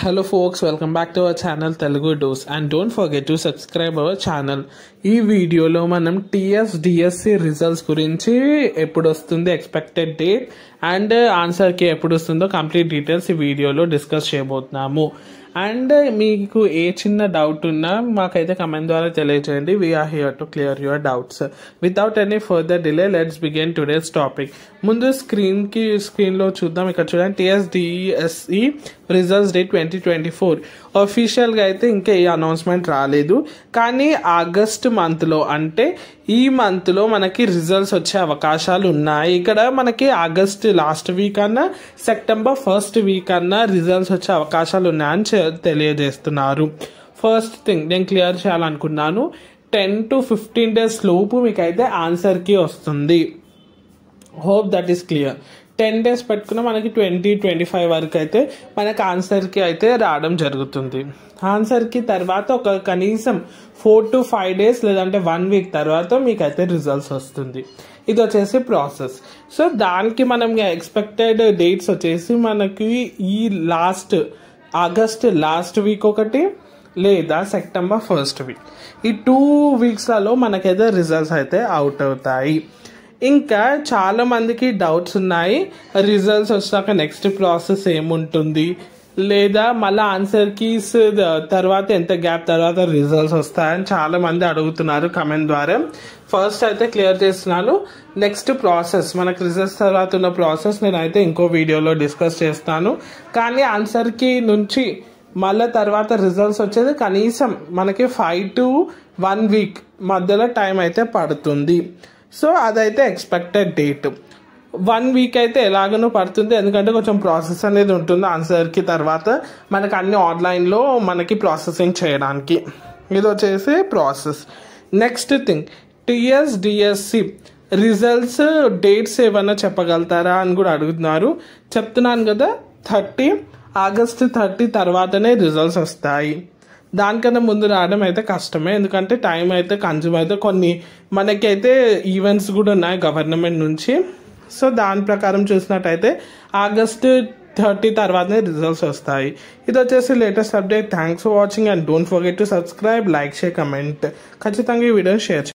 Hello folks, welcome back to our channel Telugu Dose and don't forget to subscribe our channel. ఈ వీడియోలో మనం TS DSC results గురించి ఎప్పుడు వస్తుంది expected date and ఆన్సర్కి ఎప్పుడు వస్తుందో కంప్లీట్ డీటెయిల్స్ ఈ వీడియోలో డిస్కస్ చేయబోతున్నాము అండ్ మీకు ఏ చిన్న డౌట్ ఉన్నా మాకైతే కమెంట్ ద్వారా తెలియజేయండి we're here to clear your doubts without any further delay let's begin today's topic ముందు స్క్రీన్కి స్క్రీన్లో చూద్దాం ఇక్కడ చూడండి TSDSE results date twenty twenty four అఫీషియల్గా అయితే ఇంకా ఏ అనౌన్స్మెంట్ రాలేదు కానీ ఆగస్ట్ మంత్లో అంటే ఈ మంత్లో మనకి రిజల్ట్స్ వచ్చే అవకాశాలు ఉన్నాయి ఇక్కడ మనకి ఆగస్ట్ లాస్ట్ వీక్ అన్నా సెప్టెంబర్ ఫస్ట్ వీక్ అన్నా రిజల్ట్స్ వచ్చే అవకాశాలు ఉన్నాయని చె- తెలియజేస్తున్నారు ఫస్ట్ థింగ్ నేను క్లియర్ చేయాలనుకున్నాను టెన్ టు ఫిఫ్టీన్ డేస్ లోపు మీకైతే ఆన్సర్కి వస్తుంది hope that is clear ten days పెట్టుకున్న మనకి ట్వంటీ ట్వంటీ ఫైవ్ వరకు అయితే మనకి ఆన్సర్కి అయితే రావడం జరుగుతుంది ఆన్సర్కి తర్వాత ఒక కనీసం ఫోర్ టు ఫైవ్ డేస్ లేదంటే వన్ వీక్ తర్వాత మీకైతే రిజల్ట్స్ వస్తుంది ఇది వచ్చేసి ప్రాసెస్ సో దానికి మనం ఎక్స్పెక్టెడ్ డేట్స్ వచ్చేసి మనకి ఈ లాస్ట్ ఆగస్ట్ లాస్ట్ వీక్ ఒకటి లేదా సెప్టెంబర్ ఫస్ట్ వీక్ ఈ టూ వీక్స్లలో మనకైతే రిజల్ట్స్ అయితే అవుట్ అవుతాయి ఇంకా చాలా మందికి డౌట్స్ ఉన్నాయి రిజల్ట్స్ వచ్చాక నెక్స్ట్ ప్రాసెస్ ఏముంటుంది లేదా మళ్ళీ ఆన్సర్ కీస్ తర్వాత ఎంత గ్యాప్ తర్వాత రిజల్ట్స్ వస్తాయని చాలా మంది అడుగుతున్నారు కమెంట్ ద్వారా ఫస్ట్ అయితే క్లియర్ చేస్తున్నాను నెక్స్ట్ ప్రాసెస్ మనకు రిజల్ట్స్ తర్వాత ఉన్న ప్రాసెస్ నేనైతే ఇంకో వీడియోలో డిస్కస్ చేస్తాను కానీ ఆన్సర్ కీ నుంచి మళ్ళీ తర్వాత రిజల్ట్స్ వచ్చేది కనీసం మనకి ఫైవ్ టు వన్ వీక్ మధ్యలో టైం అయితే పడుతుంది సో అదైతే ఎక్స్పెక్టెడ్ డేట్ వన్ వీక్ అయితే ఎలాగనో పడుతుంది ఎందుకంటే కొంచెం ప్రాసెస్ అనేది ఉంటుంది ఆన్సర్కి తర్వాత మనకి అన్ని ఆన్లైన్లో మనకి ప్రాసెసింగ్ చేయడానికి ఇది వచ్చేసి process next thing TS DSC results dates ఏమన్నా చెప్పగలుగుతారా అని కూడా అడుగుతున్నారు చెప్తున్నాను కదా థర్టీ ఆగస్ట్ థర్టీ తర్వాతనే రిజల్ట్స్ వస్తాయి దానికన్నా ముందు రావడం అయితే కష్టమే ఎందుకంటే టైం అయితే కన్జ్యూమ్ అయితే కొన్ని మనకైతే ఈవెంట్స్ కూడా ఉన్నాయి గవర్నమెంట్ నుంచి సో దాని ప్రకారం చూసినట్టయితే ఆగస్ట్ థర్టీ తర్వాతనే రిజల్ట్స్ వస్తాయి ఇది వచ్చేసి latest update thanks for watching and don't forget to subscribe like share comment ఖచ్చితంగా ఈ వీడియో షేర్